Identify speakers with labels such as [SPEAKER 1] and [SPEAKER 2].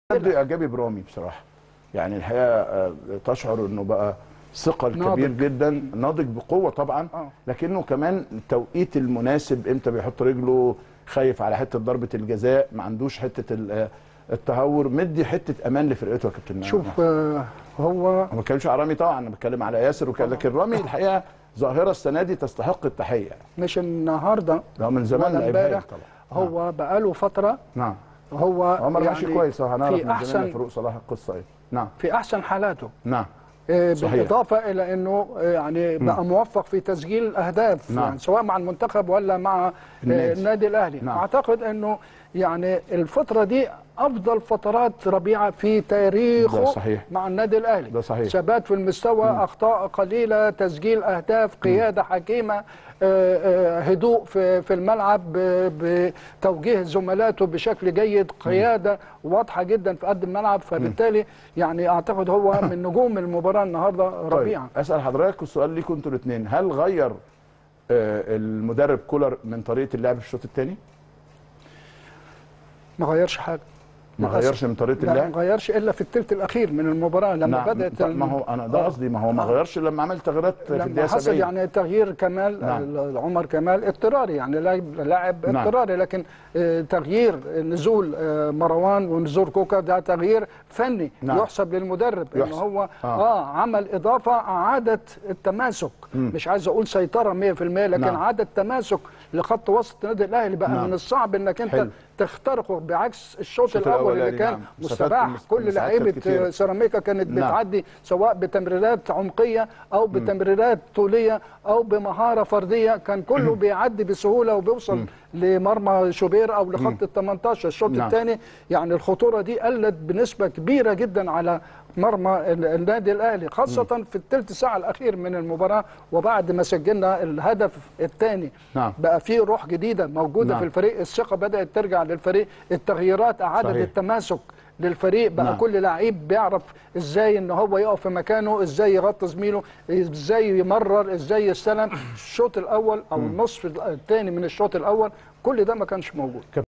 [SPEAKER 1] برضه اعجابي برامي بصراحه يعني الحقيقه آه، تشعر انه بقى ثقل
[SPEAKER 2] ناضج.
[SPEAKER 1] كبير جدا ناضج بقوه طبعا
[SPEAKER 2] آه.
[SPEAKER 1] لكنه كمان التوقيت المناسب امتى بيحط رجله خايف على حته ضربه الجزاء ما عندوش حته ال- آه، التهور مدي حته امان لفرقته يا كابتن
[SPEAKER 2] شوف آه، هو
[SPEAKER 1] ما بتكلمش على رامي طبعا انا بتكلم على ياسر وكده لكن رامي الحقيقه ظاهره السنه دي تستحق التحيه
[SPEAKER 2] مش النهارده
[SPEAKER 1] ده من زمان
[SPEAKER 2] ولا
[SPEAKER 1] لعيب هايل
[SPEAKER 2] امبارح
[SPEAKER 1] طبعا
[SPEAKER 2] هو بقاله فتره
[SPEAKER 1] نعم
[SPEAKER 2] هو
[SPEAKER 1] عمر ماشي
[SPEAKER 2] يعني
[SPEAKER 1] كويس أهو، هنعرف
[SPEAKER 2] في
[SPEAKER 1] من زميلنا
[SPEAKER 2] احسن
[SPEAKER 1] فاروق صلاح القصه ايه نعم
[SPEAKER 2] في احسن حالاته
[SPEAKER 1] نعم
[SPEAKER 2] آه،
[SPEAKER 1] صحيح.
[SPEAKER 2] بالاضافه الى انه آه، يعني بقى موفق في تسجيل اهداف
[SPEAKER 1] نعم.
[SPEAKER 2] يعني سواء مع المنتخب ولا مع آه،
[SPEAKER 1] النادي.
[SPEAKER 2] النادي الاهلي
[SPEAKER 1] نعم.
[SPEAKER 2] اعتقد انه يعني الفتره دي افضل فترات ربيعه في تاريخه
[SPEAKER 1] ده صحيح.
[SPEAKER 2] مع النادي الاهلي
[SPEAKER 1] ده صحيح.
[SPEAKER 2] ثبات في المستوى اخطاء قليله تسجيل اهداف قياده حكيمه آه، آه، هدوء في في الملعب ب- بتوجيه زملاته بشكل جيد قياده واضحه جدا في قد الملعب فبالتالي يعني اعتقد هو من نجوم المباراه النهارده ربيعه
[SPEAKER 1] طيب اسال حضرتك السؤال ليكم انتوا الاثنين هل غير آه، المدرب كولر من طريقه اللعب في الشوط الثاني
[SPEAKER 2] ما غيرش حاجه
[SPEAKER 1] ما
[SPEAKER 2] للأسف.
[SPEAKER 1] غيرش من طريقه
[SPEAKER 2] لا
[SPEAKER 1] اللعب
[SPEAKER 2] ما غيرش الا في الثلث الاخير من المباراه لما
[SPEAKER 1] نعم
[SPEAKER 2] بدات
[SPEAKER 1] طب ما هو انا ده
[SPEAKER 2] آه.
[SPEAKER 1] قصدي ما هو ما
[SPEAKER 2] آه.
[SPEAKER 1] غيرش لما عمل تغييرات في
[SPEAKER 2] لما
[SPEAKER 1] الدقيقه
[SPEAKER 2] حصل
[SPEAKER 1] 70
[SPEAKER 2] يعني تغيير كمال
[SPEAKER 1] نعم.
[SPEAKER 2] آه، عمر كمال اضطراري يعني لاعب لاعب
[SPEAKER 1] نعم.
[SPEAKER 2] اضطراري لكن آه، تغيير نزول آه، مروان ونزول كوكا ده تغيير فني
[SPEAKER 1] نعم.
[SPEAKER 2] يحسب للمدرب ان
[SPEAKER 1] يحسب.
[SPEAKER 2] هو
[SPEAKER 1] آه.
[SPEAKER 2] اه عمل اضافه اعادت التماسك مش عايز اقول سيطره 100% لكن
[SPEAKER 1] نعم.
[SPEAKER 2] عادت تماسك لخط وسط النادي الاهلي بقى
[SPEAKER 1] نعم.
[SPEAKER 2] من الصعب انك انت
[SPEAKER 1] حلو.
[SPEAKER 2] تخترقه بعكس الشوط
[SPEAKER 1] الشوط
[SPEAKER 2] الاول اللي
[SPEAKER 1] الأولاني،
[SPEAKER 2] كان
[SPEAKER 1] نعم.
[SPEAKER 2] مستباح
[SPEAKER 1] مسافات-
[SPEAKER 2] كل
[SPEAKER 1] مساحات كانت
[SPEAKER 2] لعيبه
[SPEAKER 1] كتيرة.
[SPEAKER 2] آه، سيراميكا كانت
[SPEAKER 1] نعم.
[SPEAKER 2] بتعدي سواء بتمريرات عمقيه او بتمريرات طوليه او بمهاره فرديه كان كله بيعدي بسهوله وبيوصل لمرمى شوبير او لخط ال 18 الشوط
[SPEAKER 1] نعم.
[SPEAKER 2] الثاني يعني الخطوره دي قلت بنسبه كبيره جدا على مرمى ال- النادي الاهلي خاصه في الثلث ساعه الاخير من المباراه وبعد ما سجلنا الهدف الثاني
[SPEAKER 1] نعم.
[SPEAKER 2] بقى في روح جديده موجوده
[SPEAKER 1] نعم.
[SPEAKER 2] في الفريق الثقه بدات ترجع للفريق التغييرات اعادت
[SPEAKER 1] صحيح.
[SPEAKER 2] التماسك للفريق بقى
[SPEAKER 1] نعم.
[SPEAKER 2] كل لعيب بيعرف ازاي ان هو يقف في مكانه ازاي يغطي زميله ازاي يمرر ازاي يستلم الشوط الاول او النصف الثاني من الشوط الاول كل ده ما كانش موجود